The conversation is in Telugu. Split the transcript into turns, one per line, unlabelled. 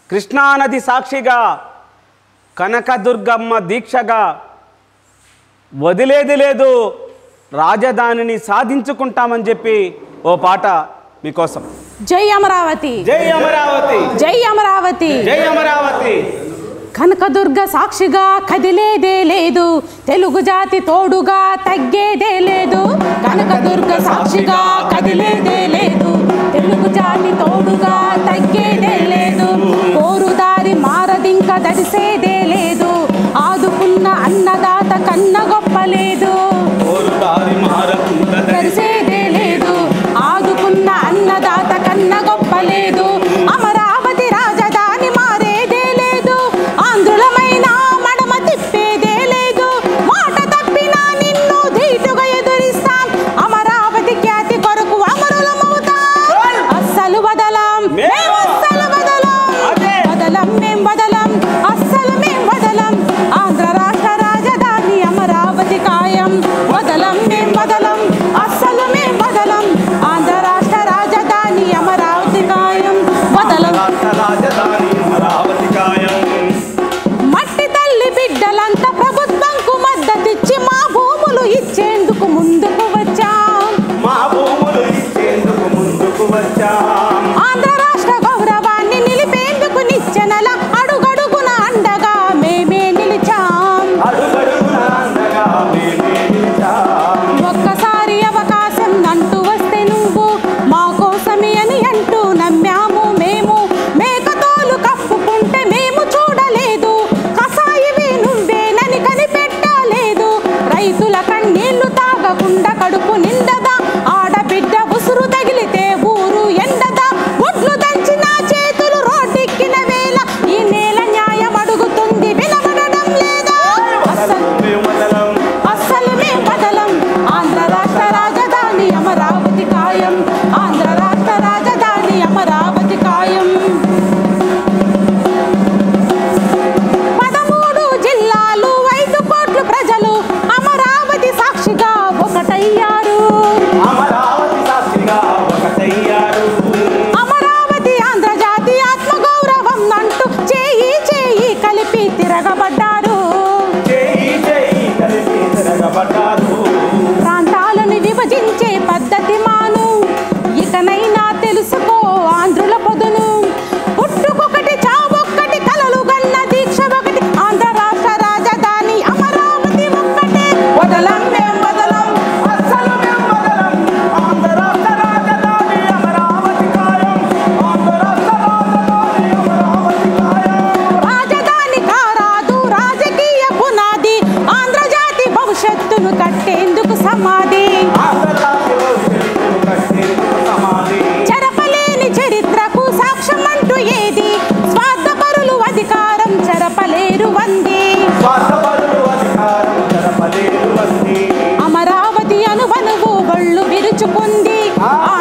కృష్ణానది సాక్షిగా కనకదుర్గమ్మ దీక్షగా వదిలేది లేదు రాజధానిని సాధించుకుంటామని చెప్పి ఓ పాట మీకోసం
జై అమరావతి
జై అమరావతి
జై అమరావతి
జై అమరావతి
కనకదుర్గ సాక్షిగా కదిలేదే లేదు తెలుగు జాతి తోడుగా తగ్గేదే లేదు కనకదుర్గ సాక్షిగా కదిలేదే లేదు తెలుగు జాతి తోడుగా తగ్గేదే లేదు కోరుదారి మారదింక దడిసేదే లేదు ఆదుకున్న అన్నదాత కన్న గొప్ప లేదు
కోరుదారి మారకుండా
తెలిసేదే లేదు ఆదుకున్న అన్నదాత కన్న గొప్ప లేదు అమరావతి రాజధాని మారేదే లేదు ఆంధ్రులమైన మడమ తిప్పేదే లేదు మాట తప్పినా నిన్ను ధీటుగా ఎదురిస్తాం అమరావతి ఖ్యాతి కొరకు అమరులమవుతాం అస్సలు వదలం మేం అస్సలు వదలం
అదే.
వదలం మేం వదలం అస్సలు మేం వదలం ఆంధ్ర రాష్ట్ర రాజధాని అమరావతి ఖాయం వదలం మేం వదలం అస్సలు మేం వదలం ఆంధ్ర రాష్ట్ర రాజధాని అమరావతి ఖాయం వదలం
రాష్ట్ర రాజధాని అమరావతి కాయం
మట్టి తల్లి బిడ్డలంతా ప్రభుత్వంకు మద్దతిచ్చి మా భూములు ఇచ్చేందుకు ముందుకు వచ్చాం
మా భూములు ఇచ్చేందుకు ముందుకు వచ్చాం
ఆంధ్ర రాష్ట్ర గౌరవాన్ని నిలిపేందుకు నిచ్చెనల అడుగడుగున అండగా మేమే నిలిచాం
అడుగడుగున అండగా మేమే నిలిచాం.
ఒక్కసారి అవకాశం అంటూ వస్తే నువ్వు మా కోసమే అని అంటూ నమ్మాము మేము మేకతోలు కప్పుకుంటే మేము చూడలేదు కసాయివి నువ్వేనని కనిపెట్టలేదు రైతుల కన్నీళ్లు తాగకుండా కడుపు నిండదా ఆడబిడ్డ ఉసురు తగిలితే ఊరు ఎండదా ఒడ్లు దంచిన చేతులు రోడ్డెక్కిన వేళ ఈ నేల న్యాయం అడుగుతుంది వినబడడం లేదా అస్సలు
మేము వదలం
అస్సలు మేం బదలం ఆంధ్ర రాష్ట్ర రాజధాని అమరావతి ఖాయం ఆంధ్ర రాష్ట్ర రాజధాని అమరావతి ఖాయం పదమూడు జిల్లాలు ఐదు కోట్ల ప్రజలు అమరావతి సాక్షిగా ఒకటయ్యారు
అమరావతి సాక్షిగా ఒకటయ్యారు
అమరావతి ఆంధ్ర జాతి ఆత్మగౌరవం అంటూ చేయి చేయి కలిపి తిరగబడ్డారు
చేయి చేయి కలిపి తిరగబడ్డారు
ప్రాంతాలను విభజించే పద్ధతి మాను ఇకనైనా తెలుసుకో ఆంధ్రుల పొదును పుట్టుకొకటి చావొక్కటి కలలు గన్న దీక్ష ఒకటి ఆంధ్ర రాష్ట్ర రాజధాని అమరావతి ఒక్కటే వదలం మేం వదలం
అస్సలు మేము వదలం ఆంధ్ర రాష్ట్ర రాజధాని అమరావతి కాయం ఆంధ్ర రాష్ట్ర రాజధాని అమరావతి కాయం
రాజధాని కారాదు రాజకీయ పునాది ఆంధ్రజాతి భవిష్యత్తును కట్టేందుకు సమాధి
ఆంధ్ర రాష్ట్ర భవిష్యత్తును కట్టేందుకు సమాధి
చెరపలేని చరిత్రకు సాక్ష్యం అంటూ ఏది స్వార్థపరులు అధికారం చెరపలేరు వంది
స్వార్థపరులు అధికారం జరపలేరు వంది
అమరావతి అనువనువు ఒళ్ళు విరుచుకుంది ఆ